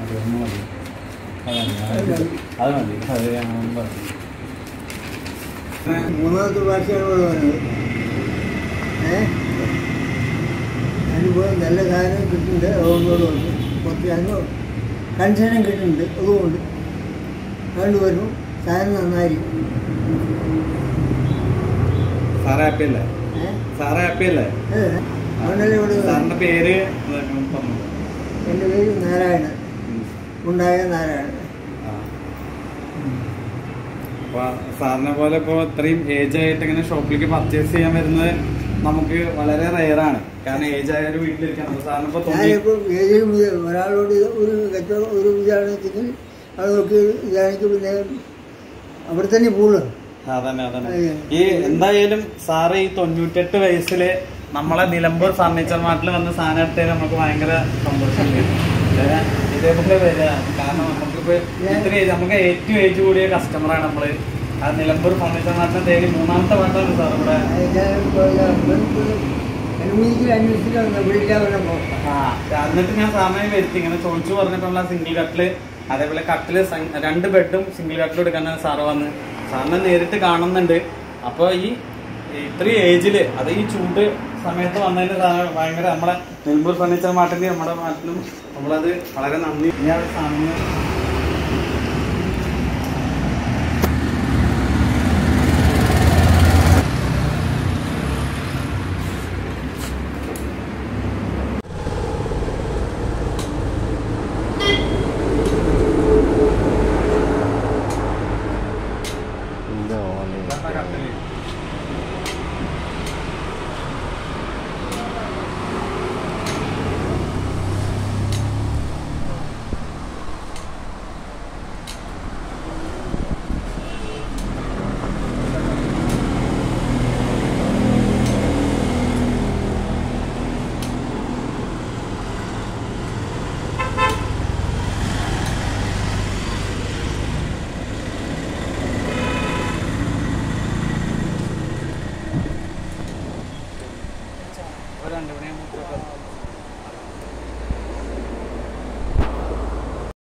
മതി ഒന്ന് മതി അത് മതി അത് മതി അത് ഞാൻ പറഞ്ഞു മൂന്നാമത്തെ ഭാഷയാണ് ഇവിടെ വന്നത് ഏ അനുഭവം നല്ല സാധനം കിട്ടുന്നുണ്ട് അതുകൊണ്ടോട് വന്നു കുറച്ച് അനുഭവം കൺസേണം കിട്ടുന്നുണ്ട് അതുകൊണ്ട് അതുകൊണ്ട് വരുന്നു സാധനം നന്നായിരിക്കും സാറ് ഹാപ്പി അല്ലേ ഏ സാറ് ഹാപ്പി അല്ലേ ഏ, അതുകൊണ്ടല്ലേ ഇവിടെ വന്നത്. സാറിന്റെ പേര് പറഞ്ഞു എൻ്റെ പേര് നാരായണൻ ഉണ്ടായ നാരായണൻ അപ്പൊ സാറിനെ പോലെ ഇപ്പൊ ഇത്രയും ഏജ് ആയിട്ട് ഇങ്ങനെ ഷോപ്പിലേക്ക് പർച്ചേസ് ചെയ്യാൻ വരുന്നത് നമുക്ക് വളരെ റെയർ ആണ് കാരണം ഏജ് ആയ ഒരു വീട്ടിലിരിക്കണം അപ്പൊ സാറിന് ഇപ്പൊ തോന്നി ഞാനിപ്പോൾ ഏതൊരു മുതൽ ഒരാളോട് ഒരു കച്ചവടം ഒരു ഇതാണെങ്കിൽ അത് നോക്കി ഇതാണെങ്കിൽ പിന്നെ അവിടെ തന്നെ പോകുള്ളൂ അതന്നെ അതന്നെ അതെ. ഈ എന്തായാലും സാറ് ഈ തൊണ്ണൂറ്റെട്ട് വയസ്സില് നമ്മളെ നിലമ്പൂർ ഫർണിച്ചർ മാർട്ടിൽ വന്ന് സാധനം എടുത്തതിൽ നമുക്ക് ഭയങ്കര സന്തോഷമുണ്ട് ഏ, ഇതേപോലെ വരിക കാരണം നമുക്കിപ്പോ ഇത്ര age- നമുക്ക് ഏറ്റവും ഏജ് കൂടിയ കസ്റ്റമറാണ് നമ്മള് ആ നിലമ്പൂർ ഫർണിച്ചർ മാർട്ടിന്റെ തേടി മൂന്നാമത്തെ പാട്ടാണ് സാർ ഇവിടെ അനുമതിക്ക് അന്വേഷിച്ചിട്ട് വിളിക്കാൻ വന്നപ്പോൾ ആ എന്നിട്ട് ഞാൻ സാറിനെ വരുത്തി ഇങ്ങനെ ചോദിച്ചു പറഞ്ഞിട്ടുള്ള സിംഗിൾ കട്ടില് അതേപോലെ കട്ടില് സ- രണ്ട് ബെഡും സിംഗിൾ കട്ടിലും എടുക്കാനാണ് സാറ് വന്ന് സാറിനെ നേരിട്ട് കാണുന്നുണ്ട് അപ്പോൾ ഈ ഇത്രയും ഏജില് അത് ഈ ചൂട് സമയത്ത് വന്നതിന് സാറ് ഭയങ്കര നമ്മളെ നെൽമ്പൂർ ഫർണിച്ചർ മാർട്ടിന്റെ നമ്മുടെ നാട്ടിലും നമ്മളത് വളരെ നന്ദി ഞാൻ സാറിന് കട്ടില് ഒരു രണ്ട് മണി